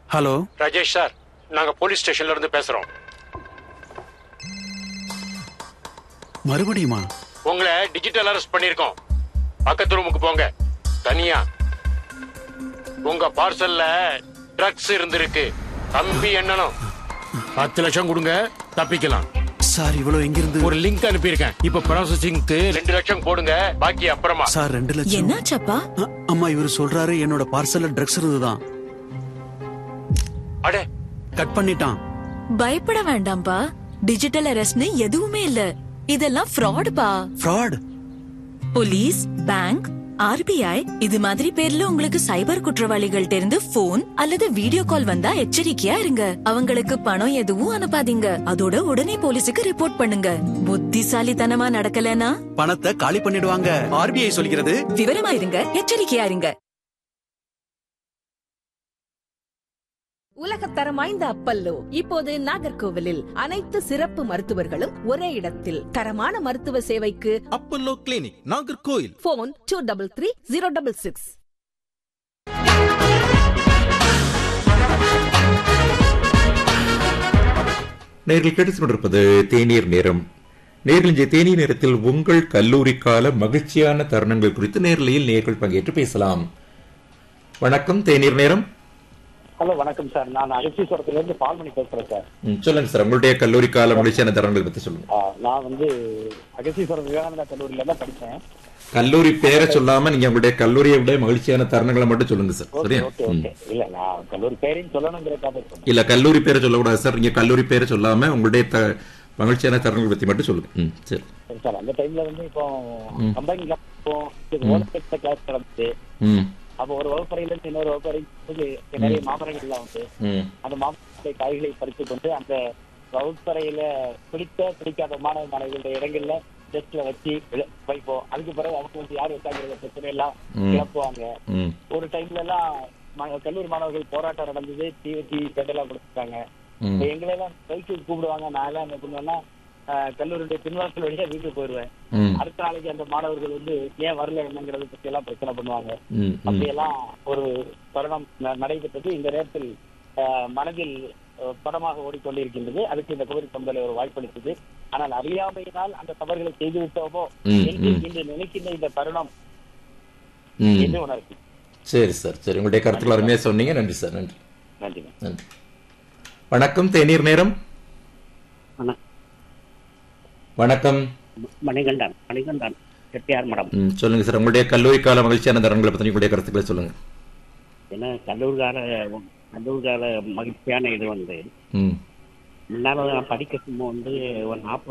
Hello Rajesh sir நாங்க police ஸ்டேஷன்ல இருந்து பேசுறோம் மறுபடியுமா உங்களை டிஜிட்டல் அரெஸ்ட் பண்ணிருக்கோம் பக்கத்து ரூமுக்கு போங்க தனியா உங்க பார்சல்ல ட்ரக்ஸ் இருந்திருக்கு தம்பி என்னனும் பத்து லட்சம் கொடுங்க தப்பிக்கலாம் சார் இவ்வளவு எங்கிருந்து ஒரு லிங்க் அனுப்பியிருக்கேன் இப்ப ப்ராசஸிங்க்கு ரெண்டு லட்சம் போடுங்க பாக்கி அப்புறமா சார் ரெண்டு லட்சம் என்னாச்சப்பா அ- அம்மா இவர் சொல்றாரு என்னோட பார்சல்ல ட்ரக்ஸ் இருந்துதான் அடே கட் பண்ணிட்டான் பயப்பட வேண்டாம்ப்பா டிஜிட்டல் அரெஸ்ட்னு எதுவுமே இல்ல இதெல்லாம் ஃப்ராடுப்பா ஃப்ராட் போலீஸ் பேங்க் ஆர்பிஐ இது மாதிரி பேர்ல உங்களுக்கு சைபர் குற்றவாளிகள்ட்ட இருந்து போன் அல்லது வீடியோ கால் வந்தா எச்சரிக்கையா இருங்க அவங்களுக்கு பணம் எதுவும் அனுப்பாதீங்க அதோட உடனே போலீஸுக்கு ரிப்போர்ட் பண்ணுங்க புத்திசாலித்தனமா நடக்கலனா பணத்தை காலி பண்ணிடுவாங்க ஆர்பிஐ சொல்கிறது விவரமா இருங்க எச்சரிக்கையா இருங்க உலகத்தரம் வாய்ந்த அப்பல்லோ இப்போது நாகர்கோவிலில் அனைத்து சிறப்பு மருத்துவர்களும் ஒரே இடத்தில் தரமான மருத்துவ சேவைக்கு Apollo clinic Nagercoil phone two double three zero double six நேர்கள் கேட்டுக் கொண்டிருப்பது தேநீர் நேரம் நேரில் இன்றைய தேநீர் நேரத்தில் உங்கள் கல்லூரி கால மகிழ்ச்சியான தருணங்கள் குறித்து நேரலையில் நேர்கள் பங்கேற்று பேசலாம் வணக்கம் தேநீர் நேரம் ஹலோ வணக்கம் சார் நான் அரிசீஸ்வரத்துல இருந்து பால்மணி பேசுறேன் சார் ம், சொல்லுங்க சார் உங்களுடைய கல்லூரி கால மகிழ்ச்சியான தருணங்கள் பத்தி சொல்லுங்க ஆ, நான் வந்து அகசீஸ்வரம் விவேகானந்தா கல்லூரியில தான் படிச்சேன் கல்லூரி பேரை சொல்லாம நீங்க உங்களுடைய கல்லூரியை விட மகிழ்ச்சியான தருணங்களை மட்டும் சொல்லுங்க சார் ஓகே சரியா ஓகே ம். ஓகே இல்ல நான் கல்லூரி பேரையும் சொல்லணுங்கிறதுக்காக சொன்னேன் இல்ல கல்லூரி பேரை சொல்லக்கூடாது சார் நீங்க கல்லூரி பேரை சொல்லாம உங்களுடைய த- மகிழ்ச்சியான தருணங்கள் பத்தி மட்டும் சொல்லுங்க ம், சரி சரி சார் அந்த டைம்ல வந்து இப்போ ம். கம்பைன் ஓலப்பெற்ற கிளாஸ் நடந்துச்சு ம் அப்போ ஒரு வகுப்பறையில இருந்து இன்னொரு வகுப்பறைக்கு நிறைய மாமரங்கள்லாம் வந்து ம் அந்த மாமரத்தை காய்களை பறித்து கொண்டு அந்த வகுப்பறையில பிடித்த பிடிக்காத மாணவ மாணவிகளுடைய இடங்கள்ல டெஸ்ட்ல வச்சு விழ- வைப்போம் அதுக்கு பிறகு அவங்க வந்து யார் வச்சாங்கிற பிரச்சனை எல்லாம் ம். கிளப்புவாங்க ம் ஒரு டைம்ல எல்லாம் ம- கல்லூரி மாணவர்கள் போராட்டம் நடந்தது தீ வச்சு பெண்டெல்லாம் கொடுத்துருக்காங்க ம் இப்ப எங்களை எல்லாம் பைக்கு கூப்பிடுவாங்க நான் எல்லாம் என்ன பண்ணுவேன்னா ஆஹ், கல்லூரியுடைய பின்வாசல் வழியா வீட்டுக்கு போயிடுவேன் ம் அடுத்த நாளைக்கு அந்த மாணவர்கள் வந்து ஏன் வரல என்னங்கிறத பத்தி எல்லாம் பிரச்சனை பண்ணுவாங்க ம் ம் அப்படியெல்லாம் ஒரு தருணம் ந- நடைபெற்றது இந்த நேரத்தில் ஆஹ், மனதில் ஆஹ், படமாக ஓடிக்கொண்டிருக்கின்றது அதுக்கு இந்த குமரி பந்தலை ஒரு வாய்ப்பளித்தது ஆனால் அறியாமையினால் அந்த தவறுகளை செய்து விட்டோமோ ம், என்று ம். இன்று நினைக்கின்ற இந்த தருணம் ம் என்று உணர்ச்சி சரி சார் சரி உங்களுடைய கருத்துக்கள் அருமையா சொன்னீங்க நன்றி சார் நன்றி நன்றி நன்றி வணக்கம் தேநீர் நேரம் வணக்கம் மணிகண்டன் மணிகண்டன் செட்டியார் மடம் ம், சொல்லுங்க சார் உங்களுடைய கல்லூரி கால மகிழ்ச்சியான தருணங்களை பத்தி உங்களுடைய கருத்துக்களை சொல்லுங்க ஏன்னா கல்லூரி கால கல்லூரி கால மகிழ்ச்சியான இது வந்து ம் முன்னால நான் படிக்க வந்து ஒரு நாற்பது